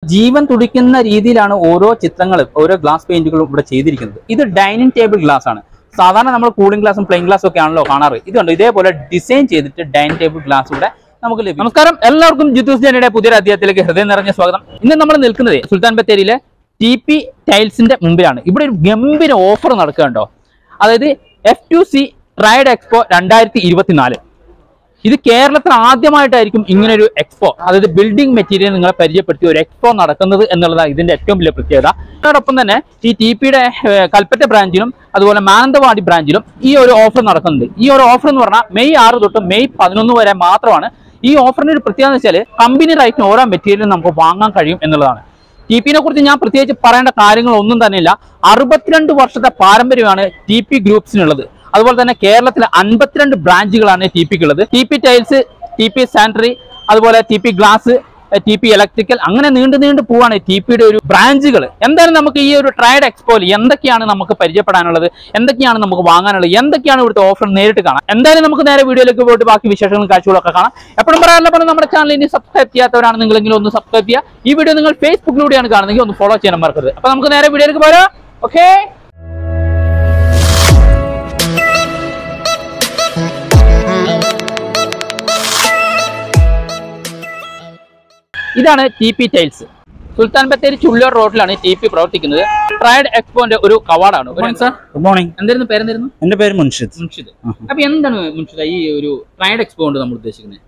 ജീവൻ തുടിക്കുന്ന രീതിയിലാണ് ഓരോ ചിത്രങ്ങളും ഓരോ ഗ്ലാസ് പെയിന്റുകളും ഇവിടെ ചെയ്തിരിക്കുന്നത് ഇത് ഡൈനിങ് ടേബിൾ ഗ്ലാസ് ആണ് സാധാരണ നമ്മൾ കൂളിംഗ് ഗ്ലാസും പ്ലെയിൻ ഗ്ലാസും ഒക്കെ ആണല്ലോ കാണാറ് ഇതുണ്ട് ഇതേപോലെ ഡിസൈൻ ചെയ്തിട്ട് ഡൈനിങ് ടേബിൾ ഗ്ലാസ് ഇവിടെ നമുക്ക് ലഭിക്കും നമസ്കാരം എല്ലാവർക്കും ജിത്തൂസ് ജനയുടെ പുതിയൊരു അധ്യായത്തിലേക്ക് ഹൃദയം നിറഞ്ഞ സ്വാഗതം ഇന്ന് നമ്മൾ നിൽക്കുന്നത് സുൽത്താൻ ബത്തേരിയിലെ ടി പി ടൈൽസിന്റെ മുമ്പിലാണ് ഇവിടെ ഒരു ഗംഭീര ഓഫർ നടക്കുകയുണ്ടോ അതായത് F two C trade expo രണ്ടായിരത്തി ഇരുപത്തിനാല് ഇത് കേരളത്തിൽ ആദ്യമായിട്ടായിരിക്കും ഇങ്ങനെ ഒരു എക്സ്പോ അതായത് ബിൽഡിംഗ് മെറ്റീരിയൽ നിങ്ങളെ പരിചയപ്പെടുത്തിയ ഒരു എക്സ്പോ നടക്കുന്നത് എന്നുള്ളതാണ് ഇതിന്റെ ഏറ്റവും വലിയ പ്രത്യേകത അതോടൊപ്പം തന്നെ ഈ ടി പിയുടെ കൽപ്പറ്റ ബ്രാഞ്ചിലും അതുപോലെ മാനന്തവാടി ബ്രാഞ്ചിലും ഈ ഒരു ഓഫർ നടക്കുന്നുണ്ട് ഈ ഒരു ഓഫർ എന്ന് പറഞ്ഞാൽ മെയ് ആറ് തൊട്ട് മെയ് പതിനൊന്ന് വരെ മാത്രമാണ് ഈ ഓഫറിന്റെ ഒരു പ്രത്യേകത എന്ന് വെച്ചാൽ കമ്പനി റൈറ്റിന് ഓരോ മെറ്റീരിയലും നമുക്ക് വാങ്ങാൻ കഴിയും എന്നുള്ളതാണ് ടി പിനെ കുറിച്ച് ഞാൻ പ്രത്യേകിച്ച് പറയേണ്ട കാര്യങ്ങളൊന്നും തന്നെയില്ല അറുപത്തിരണ്ട് വർഷത്തെ പാരമ്പര്യമാണ് ടി പി ഗ്രൂപ്പ്സിനുള്ളത് അതുപോലെ തന്നെ കേരളത്തിലെ അൻപത്തിരണ്ട് ബ്രാഞ്ചുകളാണ് ടി പിക്ക് ഉള്ളത് T P tiles T P sanitary അതുപോലെ T P glass T P electrical അങ്ങനെ നീണ്ടു നീണ്ടു പോവാണ് ടി പിയുടെ ഒരു ബ്രാഞ്ചുകൾ എന്തായാലും നമുക്ക് ഈ ഒരു ട്രയഡ് എക്സ്പോയിൽ എന്തൊക്കെയാണ് നമുക്ക് പരിചയപ്പെടാനുള്ളത് എന്തൊക്കെയാണ് നമുക്ക് വാങ്ങാനുള്ളത് എന്തൊക്കെയാണ് ഇവിടുത്തെ ഓഫർ നേരിട്ട് കാണാം എന്തായാലും നമുക്ക് നേരെ വീഡിയോയിലേക്ക് പോയിട്ട് ബാക്കി വിശേഷങ്ങളും കാഴ്ചകളൊക്കെ കാണാം എപ്പോഴും പറയാനുള്ള പോലെ നമ്മുടെ ചാനൽ ഇനി സബ്സ്ക്രൈബ് ചെയ്യാത്തവരാണ് നിങ്ങളെങ്കിലും ഒന്ന് സബ്സ്ക്രൈബ് ചെയ്യുക ഈ വീഡിയോ നിങ്ങൾ ഫേസ്ബുക്കിലൂടെയാണ് കാണുന്നെങ്കിൽ ഒന്ന് ഫോളോ ചെയ്യാൻ മറക്കരുത് അപ്പൊ നമുക്ക് നേരെ വീഡിയോയിലേക്ക് പോരാ ഓക്കേ ഇതാണ് T P tiles Sultan Bathery Chullur റോഡിലാണ് ടി പി പ്രവർത്തിക്കുന്നത് ട്രയഡ് എക്സ്പോന്റെ ഒരു കവാടാണ് ഒരു സാർ ഗുഡ് മോർണിംഗ് എന്തായിരുന്നു പേരെന്തായിരുന്നു എന്റെ പേര് മുൻഷിദ് മുൻഷിദ് അപ്പൊ എന്താണ് മുൻഷിദ് ഈ ഒരു ട്രയഡ് എക്സ്പോ കൊണ്ട് നമ്മൾ ഉദ്ദേശിക്കുന്നത്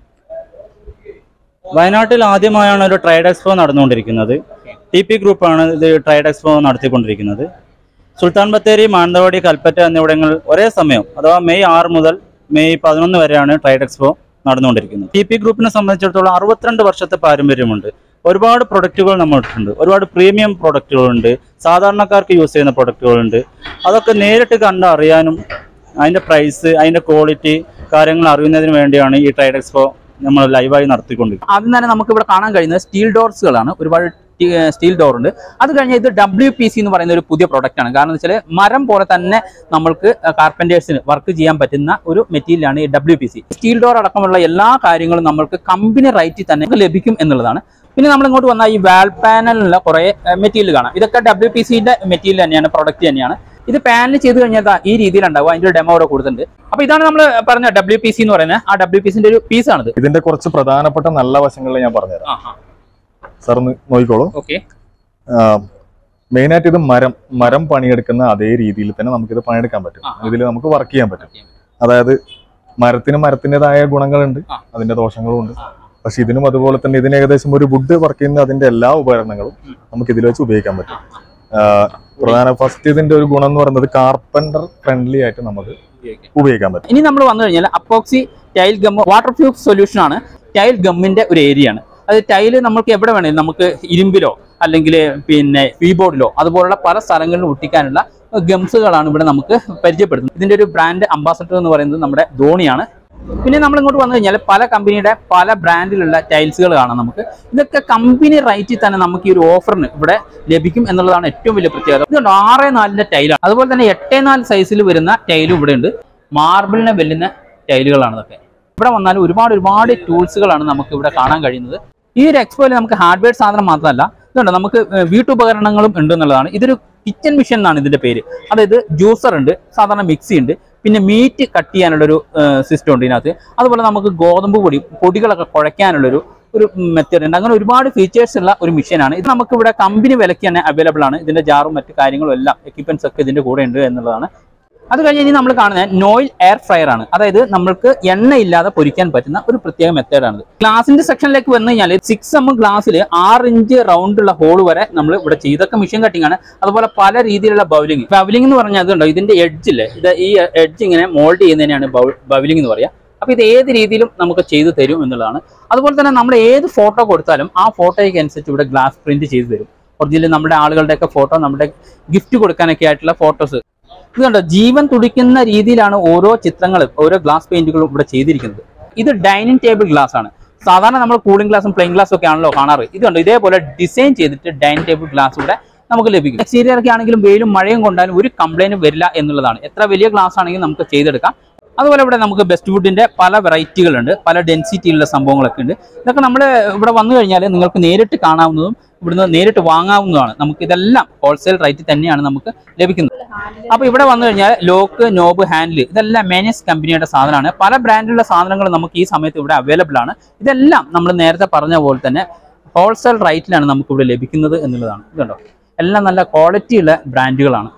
വയനാട്ടിൽ ആദ്യമായാണ് ഒരു ട്രൈഡ് എക്സ്പോ നടന്നുകൊണ്ടിരിക്കുന്നത് ടി പി ഗ്രൂപ്പാണ് ഇത് ട്രൈഡ് എക്സ്പോ നടത്തിക്കൊണ്ടിരിക്കുന്നത് സുൽത്താൻ ബത്തേരി മാനന്തവാടി കൽപ്പറ്റ എന്നിവിടങ്ങളിൽ ഒരേ സമയം അഥവാ മെയ് ആറ് മുതൽ മെയ് പതിനൊന്ന് വരെയാണ് ട്രൈഡ് എക്സ്പോ നടന്നുകൊണ്ടിരിക്കുന്നത് ടി പി ഗ്രൂപ്പിനെ സംബന്ധിച്ചിടത്തോളം അറുപത്തിരണ്ട് വർഷത്തെ പാരമ്പര്യമുണ്ട് ഒരുപാട് പ്രൊഡക്റ്റുകൾ നമ്മൾക്കുണ്ട് ഒരുപാട് പ്രീമിയം പ്രൊഡക്റ്റുകളുണ്ട് സാധാരണക്കാർക്ക് യൂസ് ചെയ്യുന്ന പ്രൊഡക്റ്റുകളുണ്ട് അതൊക്കെ നേരിട്ട് കണ്ട് അറിയാനും അതിന്റെ പ്രൈസ് അതിന്റെ ക്വാളിറ്റി കാര്യങ്ങൾ അറിയുന്നതിന് വേണ്ടിയാണ് ഈ ട്രൈഡ് എക്സ്പോ നമ്മൾ ലൈവായി നടത്തിക്കൊണ്ടിരിക്കുന്നത് ആദ്യം തന്നെ നമുക്ക് ഇവിടെ കാണാൻ കഴിയുന്നത് സ്റ്റീൽ ഡോർസുകളാണ് ഒരുപാട് സ്റ്റീൽ ഡോർ ഉണ്ട് അത് കഴിഞ്ഞ് ഇത് ഡബ്ല്യു പി സി എന്ന് പറയുന്ന ഒരു പുതിയ പ്രൊഡക്റ്റ് ആണ് കാരണം എന്ന് വെച്ചാൽ മരം പോലെ തന്നെ നമ്മൾക്ക് കാർപ്പൻറ്റേഴ്സിന് വർക്ക് ചെയ്യാൻ പറ്റുന്ന ഒരു മെറ്റീരിയലാണ് ഈ W P C steel door അടക്കമുള്ള എല്ലാ കാര്യങ്ങളും നമ്മൾക്ക് കമ്പനി റൈറ്റിൽ തന്നെ നമുക്ക് ലഭിക്കും എന്നുള്ളതാണ് പിന്നെ നമ്മൾ ഇങ്ങോട്ട് വന്നാൽ ഈ വാൽ പാനലിലുള്ള കുറേ മെറ്റീരിയൽ കാണാം ഇതൊക്കെ ഡബ്ല്യു പി സിന്റെ മെറ്റീരിയൽ തന്നെയാണ് പ്രൊഡക്റ്റ് തന്നെയാണ് ഇത് പാനൽ ചെയ്ത് കഴിഞ്ഞാൽ ദാ ഈ രീതിയിലുണ്ടാവും അതിന്റെ ഡെമോ ഇവിടെ കൊടുത്തിട്ടുണ്ട് അപ്പൊ ഇതാണ് നമ്മൾ പറഞ്ഞ ഡബ്ല്യു പി സി എന്ന് പറയുന്നത് ആ ഡബ്ല്യു പി സിന്റെ ഒരു പീസാണിത് ഇതിന്റെ കുറച്ച് പ്രധാനപ്പെട്ട നല്ല വശങ്ങൾ ഞാൻ പറഞ്ഞുതരാം സാർ ഒന്ന് നോക്കിക്കോളൂ ഓക്കെ മെയിൻ ആയിട്ട് ഇത് മരം മരം പണിയെടുക്കുന്ന അതേ രീതിയിൽ തന്നെ നമുക്കിത് പണിയെടുക്കാൻ പറ്റും ആ, ആ. ഇതിൽ നമുക്ക് വർക്ക് ചെയ്യാൻ പറ്റും അതായത് മരത്തിന് മരത്തിൻ്റെതായ ഗുണങ്ങളുണ്ട് ആ. അതിന്റെ ദോഷങ്ങളും ഉണ്ട് പക്ഷെ ഇതിനും അതുപോലെ തന്നെ ഇതിന് ഏകദേശം ഒരു വുഡ് വർക്ക് ചെയ്യുന്ന അതിന്റെ എല്ലാ ഉപകരണങ്ങളും ഉം. നമുക്ക് ഇതിൽ വെച്ച് ഉപയോഗിക്കാൻ പറ്റും ആ, പ്രധാന ഫസ്റ്റ് ഇതിന്റെ ഒരു ഗുണം എന്ന് പറയുന്നത് കാർപ്പൻറ്റർ ഫ്രണ്ട്ലി ആയിട്ട് നമുക്ക് ഉപയോഗിക്കാൻ പറ്റും ഇനി നമ്മൾ വന്നു കഴിഞ്ഞാൽ epoxy tile gum waterproof solution ആണ് ടൈൽ ഗമ്മിന്റെ ഒരു ഏരിയ ആണ് അത് ടൈല് നമുക്ക് എവിടെ വേണേലും നമുക്ക് ഇരുമ്പിലോ അല്ലെങ്കിൽ പിന്നെ കീബോർഡിലോ അതുപോലുള്ള പല സ്ഥലങ്ങളിലും ഒട്ടിക്കാനുള്ള ഗംസുകളാണ് ഇവിടെ നമുക്ക് പരിചയപ്പെടുത്തുന്നത് ഇതിന്റെ ഒരു ബ്രാൻഡ് അംബാസഡർ എന്ന് പറയുന്നത് നമ്മുടെ ധോണിയാണ് പിന്നെ നമ്മൾ ഇങ്ങോട്ട് വന്നു കഴിഞ്ഞാൽ പല കമ്പനിയുടെ പല ബ്രാൻഡിലുള്ള ടൈൽസുകൾ കാണാം നമുക്ക് ഇതൊക്കെ കമ്പനി റൈറ്റിൽ തന്നെ നമുക്ക് ഈ ഒരു ഓഫറിന് ഇവിടെ ലഭിക്കും എന്നുള്ളതാണ് ഏറ്റവും വലിയ പ്രത്യേകത ഇതുണ്ട് ആറ് നാലിന്റെ ടൈലാണ് അതുപോലെ തന്നെ എട്ട് നാല് സൈസിൽ വരുന്ന ടൈലും ഇവിടെ ഉണ്ട് മാർബിളിനെ വെല്ലുന്ന ടൈലുകളാണ് ഇതൊക്കെ ഇവിടെ വന്നാൽ ഒരുപാട് ഒരുപാട് ടൂൾസുകളാണ് നമുക്ക് ഇവിടെ കാണാൻ കഴിയുന്നത് ഈ ഒരു എക്സ്പോയിൽ നമുക്ക് ഹാർഡ്വെയർ സാധനം മാത്രമല്ല ഇതുണ്ട് നമുക്ക് ഏഹ്, വീട്ടുപകരണങ്ങളും ഉണ്ട് എന്നുള്ളതാണ് ഇതൊരു കിച്ചൺ മിഷൻ എന്നാണ് ഇതിന്റെ പേര് അതായത് ജ്യൂസർ ഉണ്ട് സാധാരണ മിക്സി ഉണ്ട് പിന്നെ മീറ്റ് കട്ട് ചെയ്യാനുള്ളൊരു സിസ്റ്റം ഉണ്ട് ഇതിനകത്ത് അതുപോലെ നമുക്ക് ഗോതമ്പ് പൊടി പൊടികളൊക്കെ കുഴയ്ക്കാനുള്ളൊരു ഒരു മെത്തേഡ് ഉണ്ട് അങ്ങനെ ഒരുപാട് ഫീച്ചേഴ്സ് ഉള്ള ഒരു മെഷീനാണ് ഇത് നമുക്ക് ഇവിടെ കമ്പനി വിലയ്ക്ക് തന്നെ അവൈലബിൾ ആണ് ഇതിന്റെ ജാറും മറ്റു കാര്യങ്ങളും എല്ലാം എക്യുപ്മെന്റ്സ് ഒക്കെ ഇതിന്റെ കൂടെ ഉണ്ട് എന്നുള്ളതാണ് അത് കഴിഞ്ഞ് ഇനി നമ്മൾ കാണുന്നത് നോയിൽ എയർ ഫ്രയർ ആണ് അതായത് നമ്മൾക്ക് എണ്ണയില്ലാതെ പൊരിക്കാൻ പറ്റുന്ന ഒരു പ്രത്യേക മെത്തേഡാണ് ഗ്ലാസിന്റെ സെക്ഷനിലേക്ക് വന്നു കഴിഞ്ഞാൽ സിക്സ് എം ഗ്ലാസ്സിൽ ആറ് ഇഞ്ച് റൗണ്ട് ഉള്ള ഹോൾ വരെ നമ്മൾ ഇവിടെ ചെയ്തൊക്കെ മെഷീൻ കട്ടിംഗ് ആണ് അതുപോലെ പല രീതിയിലുള്ള ബൗലിംഗ് ബൗലിംഗ് എന്ന് പറഞ്ഞാൽ അതുണ്ടോ ഇതിന്റെ എഡ്ജില്ലേ ഇത് ഈ എഡ്ജ് ഇങ്ങനെ മോൾഡ് ചെയ്യുന്നതിനാണ് ബൗലിംഗ് എന്ന് പറയുക അപ്പൊ ഇത് ഏത് രീതിയിലും നമുക്ക് ചെയ്തു തരും എന്നുള്ളതാണ് അതുപോലെ തന്നെ നമ്മൾ ഏത് ഫോട്ടോ കൊടുത്താലും ആ ഫോട്ടോയ്ക്ക് അനുസരിച്ച് ഇവിടെ ഗ്ലാസ് പ്രിന്റ് ചെയ്തു തരും ഒറിജിനൽ നമ്മുടെ ആളുകളുടെയൊക്കെ ഫോട്ടോ നമ്മുടെ ഗിഫ്റ്റ് കൊടുക്കാനൊക്കെ ആയിട്ടുള്ള ഫോട്ടോസ് ഇത് കണ്ടോ ജീവൻ തുടിക്കുന്ന രീതിയിലാണ് ഓരോ ചിത്രങ്ങളും ഓരോ ഗ്ലാസ് പെയിന്റുകളും ഇവിടെ ചെയ്തിരിക്കുന്നത് ഇത് ഡൈനിങ് ടേബിൾ ഗ്ലാസ് ആണ് സാധാരണ നമ്മൾ കൂളിംഗ് ഗ്ലാസും പ്ലെയിൻ ഗ്ലാസും ഒക്കെ ആണല്ലോ കാണാറ് ഇത് കണ്ടോ ഇതേപോലെ ഡിസൈൻ ചെയ്തിട്ട് ഡൈനിങ് ടേബിൾ ഗ്ലാസ് ഇവിടെ നമുക്ക് ലഭിക്കും എക്സ്റ്റീരിയർ ഒക്കെ ആണെങ്കിലും വെയിലും മഴയും കൊണ്ടാലും ഒരു കംപ്ലൈന്റ് വരില്ല എന്നുള്ളതാണ് എത്ര വലിയ ഗ്ലാസ് ആണെങ്കിലും നമുക്ക് ചെയ്തെടുക്കാം അതുപോലെ ഇവിടെ നമുക്ക് ബെസ്റ്റ് വുഡിന്റെ പല വെറൈറ്റികളുണ്ട് പല ഡെൻസിറ്റിയിലുള്ള സംഭവങ്ങളൊക്കെ ഉണ്ട് ഇതൊക്കെ നമ്മൾ ഇവിടെ വന്നു കഴിഞ്ഞാൽ നിങ്ങൾക്ക് നേരിട്ട് കാണാവുന്നതും ഇവിടുന്ന് നേരിട്ട് വാങ്ങാവുന്നതാണ് നമുക്ക് ഇതെല്ലാം ഹോൾസെയിൽ റേറ്റിൽ തന്നെയാണ് നമുക്ക് ലഭിക്കുന്നത് അപ്പോൾ ഇവിടെ വന്നു കഴിഞ്ഞാൽ ലോക്ക് നോബ് ഹാൻഡിൽ ഇതെല്ലാം മേനസ് കമ്പനിയുടെ സാധനമാണ് പല ബ്രാൻഡിലുള്ള സാധനങ്ങൾ നമുക്ക് ഈ സമയത്ത് ഇവിടെ അവൈലബിൾ ആണ് ഇതെല്ലാം നമ്മൾ നേരത്തെ പറഞ്ഞ പോലെ തന്നെ ഹോൾസെയിൽ റേറ്റിലാണ് നമുക്ക് ഇവിടെ ലഭിക്കുന്നത് എന്നുള്ളതാണ് ഇതുണ്ടോ എല്ലാം നല്ല ക്വാളിറ്റിയുള്ള ബ്രാൻഡുകളാണ്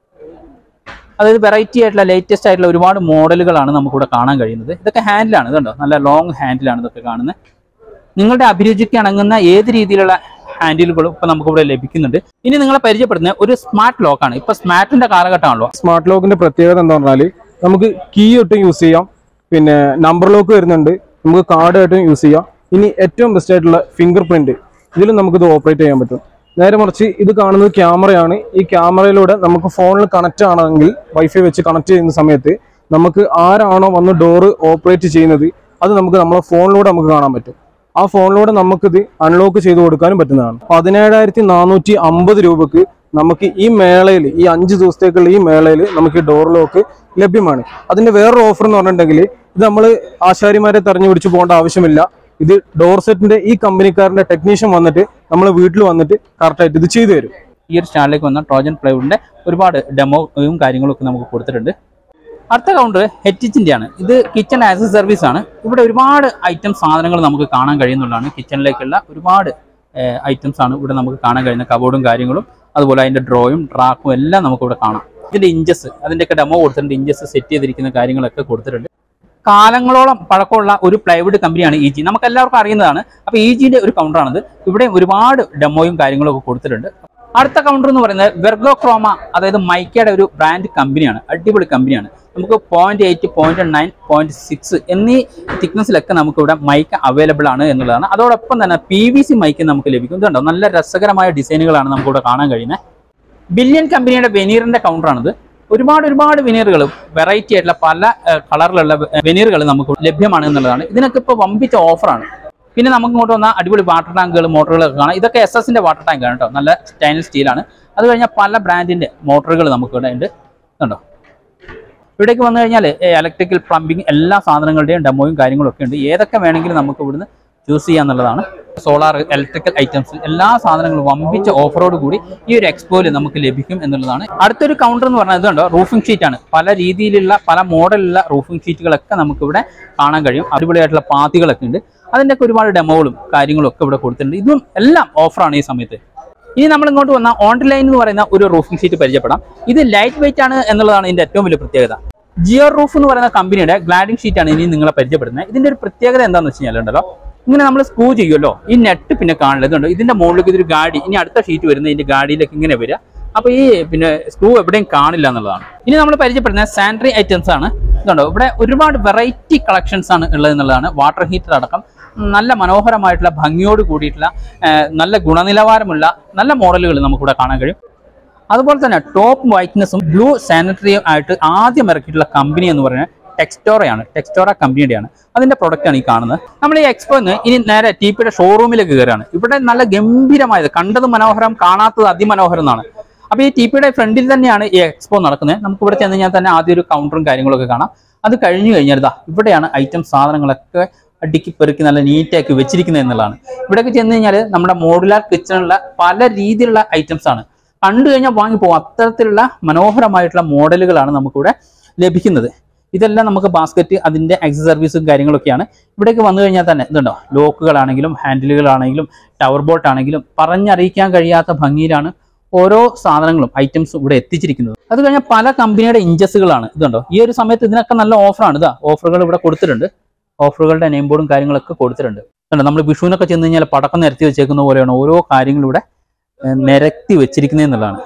അതായത് വെറൈറ്റി ആയിട്ടുള്ള ലേറ്റസ്റ്റ് ആയിട്ടുള്ള ഒരുപാട് മോഡലുകളാണ് നമുക്കിവിടെ കാണാൻ കഴിയുന്നത് ഇതൊക്കെ ഹാൻഡിലാണ് ഇതുണ്ടോ നല്ല ലോങ് ഹാൻഡിലാണ് ഇതൊക്കെ കാണുന്നത് നിങ്ങളുടെ അഭിരുചിക്ക് ഇണങ്ങുന്ന ഏത് രീതിയിലുള്ള ഹാൻഡിലുകളും ഇപ്പൊ നമുക്കിവിടെ ലഭിക്കുന്നുണ്ട് ഇനി നിങ്ങളെ പരിചയപ്പെടുന്ന ഒരു സ്മാർട്ട് ലോക്കാണ് ഇപ്പൊ സ്മാർട്ടിന്റെ കാലഘട്ടമാണല്ലോ സ്മാർട്ട് ലോക്കിന്റെ പ്രത്യേകത എന്താ പറഞ്ഞാൽ നമുക്ക് കീ ഇട്ടും യൂസ് ചെയ്യാം പിന്നെ നമ്പർ ലോക്ക് വരുന്നുണ്ട് നമുക്ക് കാർഡ് ആയിട്ടും യൂസ് ചെയ്യാം ഇനി ഏറ്റവും ബെസ്റ്റ് ആയിട്ടുള്ള ഫിംഗർ പ്രിന്റ് ഇതിലും നമുക്ക് ഇത് ഓപ്പറേറ്റ് ചെയ്യാൻ പറ്റും നേരെ മറിച്ച് ഇത് കാണുന്നത് ക്യാമറയാണ് ഈ ക്യാമറയിലൂടെ നമുക്ക് ഫോണിൽ കണക്ട് ആണെങ്കിൽ വൈഫൈ വെച്ച് കണക്ട് ചെയ്യുന്ന സമയത്ത് നമുക്ക് ആരാണോ വന്ന് ഡോറ് ഓപ്പറേറ്റ് ചെയ്യുന്നത് അത് നമുക്ക് നമ്മളെ ഫോണിലൂടെ നമുക്ക് കാണാൻ പറ്റും ആ ഫോണിലൂടെ നമുക്കിത് അൺലോക്ക് ചെയ്ത് കൊടുക്കാനും പറ്റുന്നതാണ് പതിനേഴായിരത്തി നാനൂറ്റി അമ്പത് രൂപക്ക് നമുക്ക് ഈ മേളയിൽ ഈ അഞ്ച് ദിവസത്തേക്കുള്ള ഈ മേളയിൽ നമുക്ക് ഡോർ ലോക്ക് ലഭ്യമാണ് അതിന്റെ വേറൊരു ഓഫർ എന്ന് പറഞ്ഞിട്ടുണ്ടെങ്കിൽ ഇത് നമ്മൾ ആശാരിമാരെ തെരഞ്ഞു പിടിച്ച് പോകേണ്ട ആവശ്യമില്ല ഇത് ഡോർ സെറ്റിന്റെ ഈ കമ്പനിക്കാരന്റെ ടെക്നീഷ്യൻ വന്നിട്ട് നമ്മൾ വീട്ടിൽ വന്നിട്ട് കറക്റ്റായിട്ട് ഇത് ചെയ്തു തരും ഈ ഒരു സ്റ്റാൻഡിലേക്ക് വന്ന ട്രോജൻ പ്ലൈവുഡിന്റെ ഒരുപാട് ഡെമോയും കാര്യങ്ങളും ഒക്കെ നമുക്ക് കൊടുത്തിട്ടുണ്ട് അടുത്ത കൗണ്ടർ ഹെറ്റിച്ചിന്റെ ആണ് ഇത് കിച്ചൺ ആസ് എ സർവീസ് ആണ് ഇവിടെ ഒരുപാട് ഐറ്റം സാധനങ്ങൾ നമുക്ക് കാണാൻ കഴിയുന്നുള്ളതാണ് കിച്ചണിലേക്കുള്ള ഒരുപാട് ഐറ്റംസ് ആണ് ഇവിടെ നമുക്ക് കാണാൻ കഴിയുന്ന കബോർഡും കാര്യങ്ങളും അതുപോലെ അതിന്റെ ഡ്രോയും ട്രാക്കും എല്ലാം നമുക്ക് ഇവിടെ കാണാം ഇതിന്റെ ഇഞ്ചസ് അതിന്റെയൊക്കെ ഡെമോ കൊടുത്തിട്ടുണ്ട് ഇഞ്ചസ് സെറ്റ് ചെയ്തിരിക്കുന്ന കാര്യങ്ങളൊക്കെ കൊടുത്തിട്ടുണ്ട് കാലങ്ങളോളം പഴക്കമുള്ള ഒരു പ്ലൈവുഡ് കമ്പനിയാണ് ഇ ജി നമുക്ക് എല്ലാവർക്കും അറിയുന്നതാണ് അപ്പോൾ ഇ ജിയുടെ ഒരു കൗണ്ടറാണിത് ഇവിടെ ഒരുപാട് ഡെമോയും കാര്യങ്ങളും ഒക്കെ കൊടുത്തിട്ടുണ്ട് അടുത്ത കൗണ്ടർ എന്ന് പറയുന്നത് വെർഗോ ക്രോമ അതായത് മൈക്കയുടെ ഒരു ബ്രാൻഡ് കമ്പനിയാണ് അടിപൊളി കമ്പനിയാണ് നമുക്ക് point eight point nine point six എന്നീ തിക്നെസ്സിലൊക്കെ നമുക്ക് ഇവിടെ മൈക്ക് അവൈലബിൾ ആണ് എന്നുള്ളതാണ് അതോടൊപ്പം തന്നെ പി വി സി മൈക്ക് നമുക്ക് ലഭിക്കും ഇതുണ്ടോ നല്ല രസകരമായ ഡിസൈനുകളാണ് നമുക്ക് ഇവിടെ കാണാൻ കഴിയുന്നത് ബില്യൺ കമ്പനിയുടെ വെനീറിന്റെ കൗണ്ടറാണിത് ഒരുപാട് ഒരുപാട് വെനീറുകൾ വെറൈറ്റി ആയിട്ടുള്ള പല കളറിലുള്ള വെനീറുകൾ നമുക്ക് ലഭ്യമാണ് എന്നുള്ളതാണ് ഇതിനൊക്കെ ഇപ്പോൾ വമ്പിച്ച ഓഫറാണ് പിന്നെ നമുക്ക് ഇങ്ങോട്ട് വന്ന അടിപൊളി വാട്ടർ ടാങ്കുകൾ മോട്ടറുകളൊക്കെ കാണാം ഇതൊക്കെ എസ് എസിന്റെ വാട്ടർ ടാങ്ക് ആണ് കേട്ടോ നല്ല സ്റ്റൈനൽ സ്റ്റീലാണ് അത് കഴിഞ്ഞാൽ പല ബ്രാൻഡിന്റെ മോട്ടറുകൾ നമുക്ക് ഇവിടെ ഉണ്ട് കണ്ടോ ഇവിടേക്ക് വന്നു കഴിഞ്ഞാൽ ഇലക്ട്രിക്കൽ പ്ലംബിംഗ് എല്ലാ സാധനങ്ങളുടെയും ഡെമോയും കാര്യങ്ങളും ഒക്കെ ഉണ്ട് ഏതൊക്കെ വേണമെങ്കിലും നമുക്ക് ഇവിടുന്ന് ചൂസ് ചെയ്യാന്നുള്ളതാണ് സോളാർ ഇലക്ട്രിക്കൽ ഐറ്റംസ് എല്ലാ സാധനങ്ങളും വമ്പിച്ച ഓഫറോട് കൂടി ഈ ഒരു എക്സ്പോയിൽ നമുക്ക് ലഭിക്കും എന്നുള്ളതാണ് അടുത്തൊരു കൗണ്ടർ എന്ന് പറഞ്ഞാൽ ഇതുണ്ടോ റൂഫിംഗ് ഷീറ്റ് ആണ് പല രീതിയിലുള്ള പല മോഡലുള്ള റൂഫിംഗ് ഷീറ്റുകളൊക്കെ നമുക്ക് ഇവിടെ കാണാൻ കഴിയും അടിപൊളിയായിട്ടുള്ള പാത്തികളൊക്കെ ഉണ്ട് അതിൻ്റെയൊക്കെ ഒരുപാട് ഡെമോകളും കാര്യങ്ങളും ഒക്കെ ഇവിടെ കൊടുത്തിട്ടുണ്ട് ഇതും എല്ലാം ഓഫറാണ് ഈ സമയത്ത് ഇനി നമ്മൾ ഇങ്ങോട്ട് വന്ന ഓൺലൈൻ എന്ന് പറയുന്ന ഒരു റൂഫിംഗ് ഷീറ്റ് പരിചയപ്പെടാം ഇത് ലൈറ്റ് വെയിറ്റ് ആണ് എന്നുള്ളതാണ് ഇതിന്റെ ഏറ്റവും വലിയ പ്രത്യേകത ജിയോ റൂഫ് എന്ന് പറയുന്ന കമ്പനിയുടെ ഗ്ലാഡിംഗ് ഷീറ്റ് ആണ് ഇനി നിങ്ങളെ പരിചയപ്പെടുന്നത് ഇതിന്റെ ഒരു പ്രത്യേകത എന്താണെന്ന് വെച്ച് കഴിഞ്ഞാൽ ഉണ്ടല്ലോ ഇങ്ങനെ നമ്മൾ സ്ക്രൂ ചെയ്യുമല്ലോ ഈ നെറ്റ് പിന്നെ കാണില്ല ഇതുണ്ട് ഇതിന്റെ മുകളിലേക്ക് ഇതൊരു ഗാഡി ഇനി അടുത്ത ഷീറ്റ് വരുന്ന ഇതിന്റെ ഗാഡിയിലേക്ക് ഇങ്ങനെ വരിക അപ്പൊ ഈ പിന്നെ സ്ക്രൂ എവിടെയും കാണില്ല എന്നുള്ളതാണ് ഇനി നമ്മൾ പരിചയപ്പെടുന്ന സാനിറ്ററി ഐറ്റംസ് ആണ് ഇതുണ്ടോ ഇവിടെ ഒരുപാട് വെറൈറ്റി കളക്ഷൻസ് ആണ് ഉള്ളത് എന്നുള്ളതാണ് വാട്ടർ ഹീറ്റർ അടക്കം നല്ല മനോഹരമായിട്ടുള്ള ഭംഗിയോട് കൂടിയിട്ടുള്ള ആ, നല്ല ഗുണനിലവാരമുള്ള നല്ല മോഡലുകൾ നമുക്കിവിടെ കാണാൻ കഴിയും അതുപോലെ തന്നെ ടോപ്പ് വൈറ്റ്നസും ബ്ലൂ സാനിറ്ററിയും ആയിട്ട് ആദ്യം ഇറക്കിയിട്ടുള്ള കമ്പനി എന്ന് പറയുന്നത് ടെക്സ്റ്റോറയാണ് ടെക്സ്റ്റോറ കമ്പനിയുടെയാണ് അതിന്റെ പ്രൊഡക്റ്റ് ആണ് ഈ കാണുന്നത് നമ്മൾ ഈ എക്സ്പോന്ന് ഇനി നേരെ ടി പിയുടെ ഷോറൂമിലേക്ക് കയറുകയാണ് ഇവിടെ നല്ല ഗംഭീരമായത് കണ്ടത് മനോഹരം കാണാത്തത് അതിമനോഹരം എന്നാണ് അപ്പൊ ഈ ടി പിയുടെ ഫ്രണ്ടിൽ തന്നെയാണ് ഈ എക്സ്പോ നടക്കുന്നത് നമുക്ക് ഇവിടെ ചെന്ന് കഴിഞ്ഞാൽ തന്നെ ആദ്യം ഒരു കൗണ്ടറും കാര്യങ്ങളൊക്കെ കാണാം അത് കഴിഞ്ഞു കഴിഞ്ഞാൽ ഇതാ ഇവിടെയാണ് ഐറ്റം സാധനങ്ങളൊക്കെ അടുക്കി പെറുക്കി നല്ല നീറ്റാക്കി വെച്ചിരിക്കുന്നത് എന്നുള്ളതാണ് ഇവിടെയൊക്കെ ചെന്ന് കഴിഞ്ഞാൽ നമ്മുടെ മോഡുലാർ കിച്ചണിലുള്ള പല രീതിയിലുള്ള ഐറ്റംസ് ആണ് കണ്ടു കഴിഞ്ഞാൽ വാങ്ങിപ്പോകും അത്തരത്തിലുള്ള മനോഹരമായിട്ടുള്ള മോഡലുകളാണ് നമുക്കിവിടെ ലഭിക്കുന്നത് ഇതെല്ലാം നമുക്ക് ബാസ്ക്കറ്റ് അതിന്റെ സർവീസും കാര്യങ്ങളൊക്കെയാണ് ഇവിടേക്ക് വന്നു കഴിഞ്ഞാൽ തന്നെ ഇതുണ്ടോ ലോക്കുകളാണെങ്കിലും ഹാൻഡിലുകളാണെങ്കിലും ടവർ ബോട്ട് ആണെങ്കിലും പറഞ്ഞറിയിക്കാൻ കഴിയാത്ത ഭംഗിയിലാണ് ഓരോ സാധനങ്ങളും ഐറ്റംസും ഇവിടെ എത്തിച്ചിരിക്കുന്നത് അത് കഴിഞ്ഞാൽ പല കമ്പനിയുടെ ഇഞ്ചസുകളാണ് ഇതുണ്ടോ ഈ ഒരു സമയത്ത് ഇതിനൊക്കെ നല്ല ഓഫറാണ് ഇതാ ഓഫറുകൾ ഇവിടെ കൊടുത്തിട്ടുണ്ട് ഓഫറുകളുടെ നെയിം ബോർഡും കാര്യങ്ങളൊക്കെ കൊടുത്തിട്ടുണ്ട് കണ്ടോ നമ്മൾ വിഷുവിനൊക്കെ ചെന്ന് കഴിഞ്ഞാൽ പടക്കം നിരത്തി വെച്ചേക്കുന്ന പോലെയാണ് ഓരോ കാര്യങ്ങളും ഇവിടെ ഏർ, നിരത്തി വെച്ചിരിക്കുന്നത് എന്നുള്ളതാണ്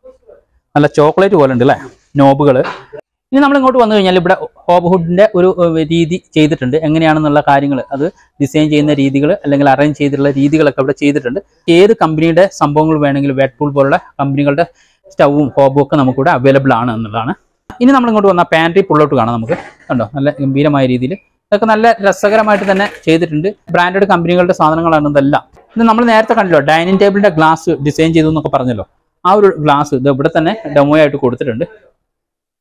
നല്ല ചോക്ലേറ്റ് പോലെ ഉണ്ട് അല്ലേ നോബുകൾ ഇനി നമ്മൾ ഇങ്ങോട്ട് വന്നു കഴിഞ്ഞാൽ ഇവിടെ ഹോബ്ഹുഡിന്റെ ഒരു ഏർ, രീതി ചെയ്തിട്ടുണ്ട് എങ്ങനെയാണെന്നുള്ള കാര്യങ്ങൾ അത് ഡിസൈൻ ചെയ്യുന്ന രീതികൾ അല്ലെങ്കിൽ അറേഞ്ച് ചെയ്തിട്ടുള്ള രീതികളൊക്കെ ഇവിടെ ചെയ്തിട്ടുണ്ട് ഏത് കമ്പനിയുടെ സംഭവങ്ങൾ വേണമെങ്കിലും വേട്ട്പൂൾ പോലുള്ള കമ്പനികളുടെ സ്റ്റൗവും ഹോബും ഒക്കെ നമുക്കിവിടെ അവൈലബിൾ ആണ് എന്നുള്ളതാണ് ഇനി നമ്മൾ ഇങ്ങോട്ട് വന്നാൽ പാൻട്രി പുള്ളൗട്ട് കാണാം നമുക്ക് കണ്ടോ നല്ല ഗംഭീരമായ രീതിയിൽ ഇതൊക്കെ നല്ല രസകരമായിട്ട് തന്നെ ചെയ്തിട്ടുണ്ട് ബ്രാൻഡഡ് കമ്പനികളുടെ സാധനങ്ങളാണ് ഇതെല്ലാം ഇത് നമ്മൾ നേരത്തെ കണ്ടല്ലോ ഡൈനിങ് ടേബിളിന്റെ ഗ്ലാസ് ഡിസൈൻ ചെയ്തു എന്നൊക്കെ പറഞ്ഞല്ലോ ആ ഒരു ഗ്ലാസ് ഇത് ഇവിടെ തന്നെ ഡെമോ ആയിട്ട് കൊടുത്തിട്ടുണ്ട്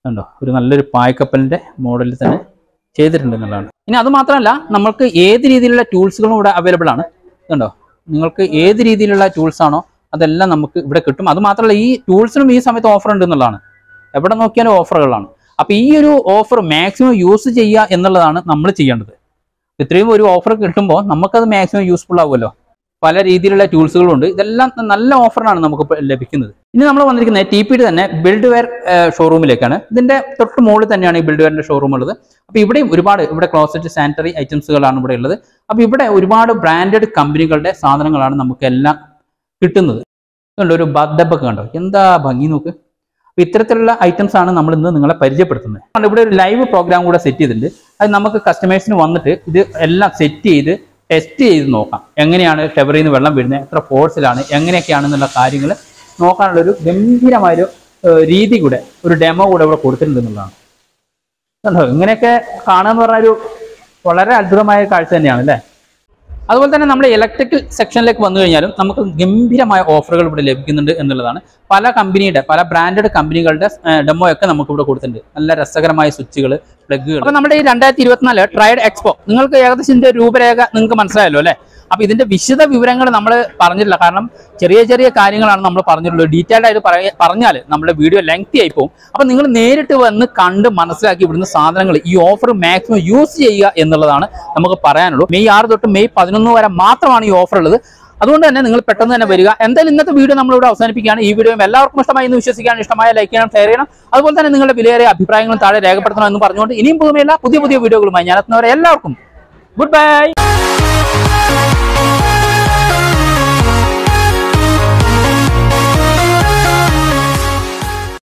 കണ്ടോ ഒരു നല്ലൊരു പായ്ക്കപ്പലിന്റെ മോഡലിൽ തന്നെ ചെയ്തിട്ടുണ്ട് എന്നുള്ളതാണ് ഇനി അത് മാത്രമല്ല നമ്മൾക്ക് ഏത് രീതിയിലുള്ള ടൂൾസുകളും ഇവിടെ അവൈലബിൾ ആണ് കണ്ടോ നിങ്ങൾക്ക് ഏത് രീതിയിലുള്ള ടൂൾസ് ആണോ അതെല്ലാം നമുക്ക് ഇവിടെ കിട്ടും അത് മാത്രമല്ല ഈ ടൂൾസിനും ഈ സമയത്ത് ഓഫർ ഉണ്ട് എന്നുള്ളതാണ് എവിടെ നോക്കിയാലും ഓഫറുകളാണ് അപ്പൊ ഈ ഒരു ഓഫർ മാക്സിമം യൂസ് ചെയ്യുക എന്നുള്ളതാണ് നമ്മൾ ചെയ്യേണ്ടത് ഇത്രയും ഒരു ഓഫർ കിട്ടുമ്പോൾ നമുക്കത് മാക്സിമം യൂസ്ഫുൾ ആവുമല്ലോ പല രീതിയിലുള്ള ടൂൾസുകളുണ്ട് ഇതെല്ലാം നല്ല ഓഫറിനാണ് നമുക്ക് ഇപ്പോൾ ലഭിക്കുന്നത് ഇനി നമ്മൾ വന്നിരിക്കുന്നത് ടി പിയുടെ തന്നെ ബിൽഡ് വെയർ ഷോറൂമിലേക്കാണ് ഇതിന്റെ തൊട്ട് മുകളിൽ തന്നെയാണ് ഈ ബിൽഡ് വെയറിന്റെ ഷോറൂം ഉള്ളത് അപ്പോൾ ഇവിടെയും ഒരുപാട് ഇവിടെ ക്ലോസറ്റ് സാനിറ്ററി ഐറ്റംസുകളാണ് ഇവിടെ ഉള്ളത് അപ്പോൾ ഇവിടെ ഒരുപാട് ബ്രാൻഡഡ് കമ്പനികളുടെ സാധനങ്ങളാണ് നമുക്കെല്ലാം കിട്ടുന്നത് കണ്ടോ ഒരു ബദ്ദബൊക്കെ കണ്ടോ എന്താ ഭംഗി നോക്ക് അപ്പൊ ഇത്തരത്തിലുള്ള ഐറ്റംസ് ആണ് നമ്മൾ ഇന്ന് നിങ്ങളെ പരിചയപ്പെടുത്തുന്നത് അതുകൊണ്ട് ഇവിടെ ഒരു ലൈവ് പ്രോഗ്രാം കൂടെ സെറ്റ് ചെയ്തിട്ടുണ്ട് അത് നമുക്ക് കസ്റ്റമേഴ്സിന് വന്നിട്ട് ഇത് എല്ലാം സെറ്റ് ചെയ്ത് ടെസ്റ്റ് ചെയ്ത് നോക്കാം എങ്ങനെയാണ് ഷെവറിൽ നിന്ന് വെള്ളം വീഴുന്നത് എത്ര ഫോഴ്സിലാണ് എങ്ങനെയൊക്കെയാണെന്നുള്ള കാര്യങ്ങൾ നോക്കാനുള്ള ഒരു ഗംഭീരമായൊരു ഏഹ്, രീതി കൂടെ ഒരു ഡെമോ കൂടെ ഇവിടെ കൊടുത്തിട്ടുണ്ട് എന്നുള്ളതാണ് കണ്ടോ ഇങ്ങനെയൊക്കെ കാണുക എന്ന് പറഞ്ഞാൽ ഒരു വളരെ അത്ഭുതമായ കാഴ്ച തന്നെയാണ് അല്ലേ അതുപോലെ തന്നെ നമ്മുടെ ഇലക്ട്രിക്കൽ സെക്ഷനിലേക്ക് വന്നു കഴിഞ്ഞാലും നമുക്ക് ഗംഭീരമായ ഓഫറുകൾ ഇവിടെ ലഭിക്കുന്നുണ്ട് എന്നുള്ളതാണ് പല കമ്പനിയുടെ പല ബ്രാൻഡഡ് കമ്പനികളുടെ ഡെമോ ഒക്കെ നമുക്ക് ഇവിടെ കൊടുത്തിട്ടുണ്ട് നല്ല രസകരമായ സ്വിച്ചുകൾ പ്ലഗുകൾ അപ്പൊ നമ്മുടെ ഈ രണ്ടായിരത്തി ഇരുപത്തിനാല് ട്രൈഡ് എക്സ്പോ നിങ്ങൾക്ക് ഏകദേശം ഇതിന്റെ രൂപരേഖ നിങ്ങൾക്ക് മനസ്സിലായല്ലോ അല്ലേ അപ്പൊ ഇതിന്റെ വിശദ വിവരങ്ങൾ നമ്മൾ പറഞ്ഞിട്ടില്ല കാരണം ചെറിയ ചെറിയ കാര്യങ്ങളാണ് നമ്മൾ പറഞ്ഞിട്ടുള്ളത് ഡീറ്റെയിൽഡ് ആയിട്ട് പറയ പറഞ്ഞാൽ നമ്മുടെ വീഡിയോ ലെങ്തി ആയി പോകും അപ്പൊ നിങ്ങൾ നേരിട്ട് വന്ന് കണ്ട് മനസ്സിലാക്കി ഇവിടുന്ന് സാധനങ്ങൾ ഈ ഓഫർ മാക്സിമം യൂസ് ചെയ്യുക എന്നുള്ളതാണ് നമുക്ക് പറയാനുള്ളൂ മെയ് ആറ് തൊട്ട് മെയ് പതിനൊന്ന് വരെ മാത്രമാണ് ഈ ഓഫർ ഉള്ളത് അതുകൊണ്ട് തന്നെ നിങ്ങൾ പെട്ടെന്ന് തന്നെ വരിക എന്തായാലും ഇന്നത്തെ വീഡിയോ നമ്മളിവിടെ അവസാനിപ്പിക്കുകയാണ് ഈ വീഡിയോ എല്ലാവർക്കും ഇഷ്ടമായി എന്ന് വിശ്വസിക്കാൻ ഇഷ്ടമായ ലൈക്ക് ചെയ്യണം ഷെയർ ചെയ്യണം അതുപോലെ തന്നെ നിങ്ങളുടെ വിലയേറിയ അഭിപ്രായങ്ങളും താഴെ രേഖപ്പെടുത്തണം എന്ന് പറഞ്ഞുകൊണ്ട് ഇനിയും പുതുമയില്ല പുതിയ പുതിയ വീഡിയോകളുമായി ഞാൻ എത്തുന്നവരെ എല്ലാവർക്കും ഗുഡ് ബൈ